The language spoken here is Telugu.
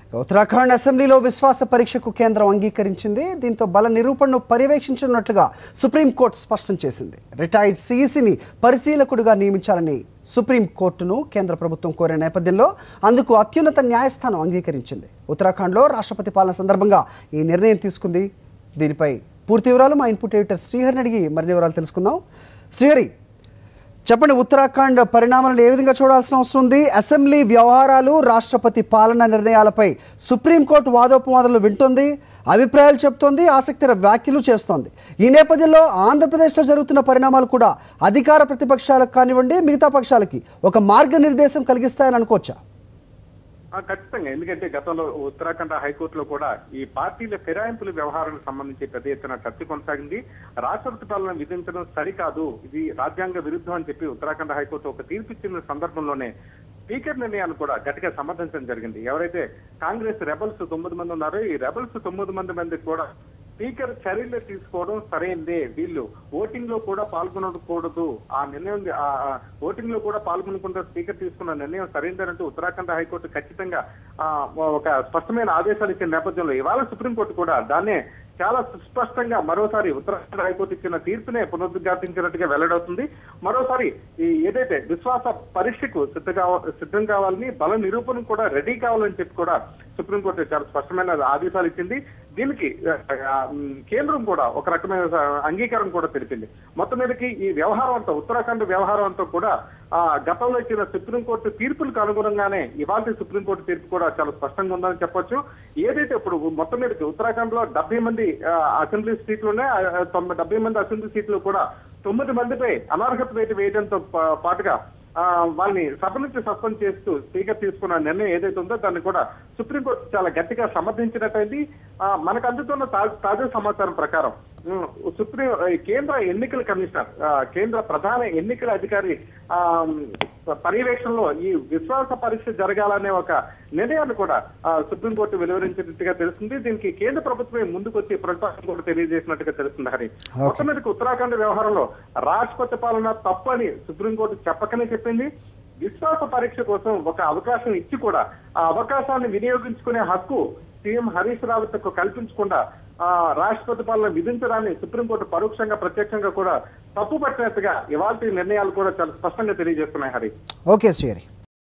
ఉత్తరాఖండ్ అసెంబ్లీలో విశ్వాస పరీక్షకు కేంద్రం అంగీకరించింది దీంతో బల నిరూపణను పర్యవేక్షించనున్నట్లుగా సుప్రీంకోర్టు స్పష్టం చేసింది రిటైర్డ్ సిఈసిని పరిశీలకుడిగా నియమించాలని సుప్రీంకోర్టును కేంద్ర ప్రభుత్వం కోరిన నేపథ్యంలో అందుకు అత్యున్నత న్యాయస్థానం అంగీకరించింది ఉత్తరాఖండ్లో రాష్ట్రపతి పాలన సందర్భంగా ఈ నిర్ణయం తీసుకుంది దీనిపై పూర్తి వివరాలు మా ఇన్పుట్ ఎడిటర్ శ్రీహరిని అడిగి మరిన్ని వివరాలు తెలుసుకుందాం శ్రీహరి చెప్పండి ఉత్తరాఖండ్ పరిణామాలను ఏ విధంగా చూడాల్సిన అవసరం ఉంది అసెంబ్లీ వ్యవహారాలు రాష్ట్రపతి పాలన నిర్ణయాలపై సుప్రీంకోర్టు వాదోపవాదాలు వింటోంది అభిప్రాయాలు చెప్తోంది ఆసక్తికర వ్యాఖ్యలు చేస్తోంది ఈ నేపథ్యంలో ఆంధ్రప్రదేశ్లో జరుగుతున్న పరిణామాలు కూడా అధికార ప్రతిపక్షాలకు కానివ్వండి మిగతా పక్షాలకి ఒక మార్గనిర్దేశం కలిగిస్తాయని అనుకోవచ్చా ఆ, ఖచ్చితంగా ఎందుకంటే గతంలో ఉత్తరాఖండ్ హైకోర్టులో కూడా ఈ పార్టీల ఫిరాయింపుల వ్యవహారానికి సంబంధించి పెద్ద ఎత్తున చర్చ కొనసాగింది రాష్ట్రపతి పాలన విధించడం సరికాదు ఇది రాజ్యాంగ విరుద్ధం అని చెప్పి ఉత్తరాఖండ్ హైకోర్టు ఒక తీర్పు ఇచ్చిన సందర్భంలోనే స్పీకర్ నిర్ణయాన్ని కూడా గట్టిగా సమర్థించడం జరిగింది ఎవరైతే కాంగ్రెస్ రెబల్స్ తొమ్మిది మంది ఉన్నారో ఈ రెబల్స్ తొమ్మిది మంది మంది కూడా స్పీకర్ చర్యలు తీసుకోవడం సరైందే వీళ్ళు ఓటింగ్ లో కూడా పాల్గొనకూడదు ఆ నిర్ణయం ఆ ఆ ఓటింగ్ లో కూడా పాల్గొనకుండా స్పీకర్ తీసుకున్న నిర్ణయం సరైందేనంటూ ఉత్తరాఖండ్ హైకోర్టు ఖచ్చితంగా ఆ, ఒక స్పష్టమైన ఆదేశాలు ఇచ్చిన నేపథ్యంలో ఇవాళ సుప్రీంకోర్టు కూడా దాన్నే చాలా సుస్పష్టంగా మరోసారి ఉత్తరాఖండ్ హైకోర్టు ఇచ్చిన తీర్పునే పునరుద్ఘాటించినట్టుగా వెల్లడవుతుంది మరోసారి ఈ ఏదైతే విశ్వాస పరీక్షకు సిద్ధ కావ సిద్ధం కావాలని బల నిరూపణ కూడా రెడీ కావాలని చెప్పి కూడా సుప్రీంకోర్టు చాలా స్పష్టమైన ఆదేశాలు ఇచ్చింది దీనికి ఆ, ఉమ్, కేంద్రం కూడా ఒక రకమైన అంగీకారం కూడా తెలిపింది మొత్తం మీదకి ఈ వ్యవహారం అంతా ఉత్తరాఖండ్ వ్యవహారం అంతా కూడా ఆ గతంలో ఇచ్చిన సుప్రీంకోర్టు తీర్పులకు అనుగుణంగానే ఇవాళ సుప్రీంకోర్టు తీర్పు కూడా చాలా స్పష్టంగా ఉందని చెప్పొచ్చు ఏదైతే ఇప్పుడు మొత్తం మీదకి ఉత్తరాఖండ్ లో డెబ్బై మంది ఆ, అసెంబ్లీ సీట్లు ఉన్నాయి ఆ, ఆ, తొంభై డెబ్బై మంది అసెంబ్లీ సీట్లు కూడా తొమ్మిది మందిపై అనర్హత వేటు వేయడంతో పా- పాటుగా ఆ, వాళ్ళని సభ నుంచి సస్పెండ్ చేస్తూ స్పీకర్ తీసుకున్న నిర్ణయం ఏదైతే ఉందో దాన్ని కూడా సుప్రీంకోర్టు చాలా గట్టిగా సమర్థించినట్టయింది ఆ, మనకు అందుతున్న తా- తాజా సమాచారం ప్రకారం ఉమ్, సుప్రీం ఈ కేంద్ర ఎన్నికల కమిషనర్ ఆ, కేంద్ర ప్రధాన ఎన్నికల అధికారి ఆ, పర్యవేక్షణలో ఈ విశ్వాస పరీక్ష జరగాలనే ఒక నిర్ణయాన్ని కూడా ఆ, సుప్రీంకోర్టు వెలువరించినట్టుగా తెలుస్తుంది దీనికి కేంద్ర ప్రభుత్వమే ముందుకొచ్చి ప్రతిపాదన కూడా తెలియజేసినట్టుగా తెలుస్తుంది హరి మొత్తం మీదకి ఉత్తరాఖండ్ వ్యవహారంలో రాష్ట్రపతి పాలన తప్పని సుప్రీంకోర్టు చెప్పకనే చెప్పింది విశ్వాస పరీక్ష కోసం ఒక అవకాశం ఇచ్చి కూడా ఆ అవకాశాన్ని వినియోగించుకునే హక్కు సీఎం హరీష్ రావత్ కు కల్పించకుండా ఆ రాష్ట్రపతి పాలన విధించడాన్ని సుప్రీంకోర్టు పరోక్షంగా ప్రత్యక్షంగా కూడా తప్పు పట్టినట్టుగా ఇవాళ నిర్ణయాలు కూడా చాలా స్పష్టంగా తెలియజేస్తున్నాయి హరి ఓకే శ్రీహరి